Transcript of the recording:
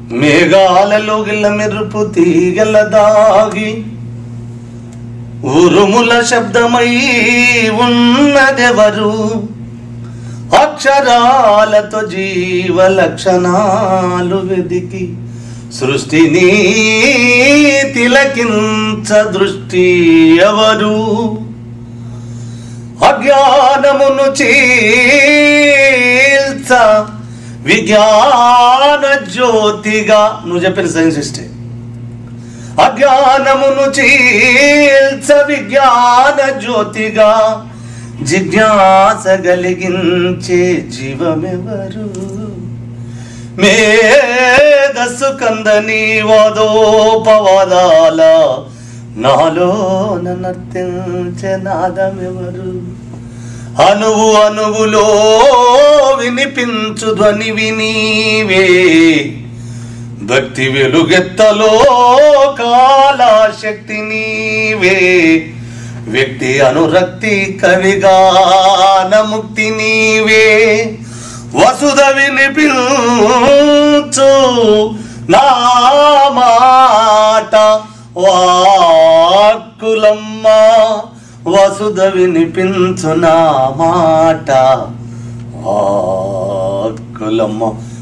మేఘాలలో గిల్ల మెరుపు తీగల దాగి ఉరుముల శబ్దమై ఉన్నదెవరు అక్షరాలతో జీవ లక్షణాలు వెదికి సృష్టిని తిలకించ దృష్టి ఎవరు అజ్ఞానమును చీల్చ విజ్ఞాన జ్యోతిగా నువ్వు చెప్పిన సైన్స్ ఇష్టే అజ్ఞానమును చీల్చ విజ్ఞాన జ్యోతిగా జిజ్ఞాస కలిగించే జీవమెవరు మేధస్సు కందని వాదోపవాదాల నాలో నర్తించే నాదమెవరు అనువు అనువులో వినిపించు ధ్వని వినీవే భక్తి వెలుగెత్తలో కాళశక్తి నీవే వ్యక్తి అనురక్తి కవిగాన ముక్తి నీవే వసుధ వినిపించు నా మాట వాక్కులమ్మ వసుధ వినిపించు నా మాట వాక్కులమ్మ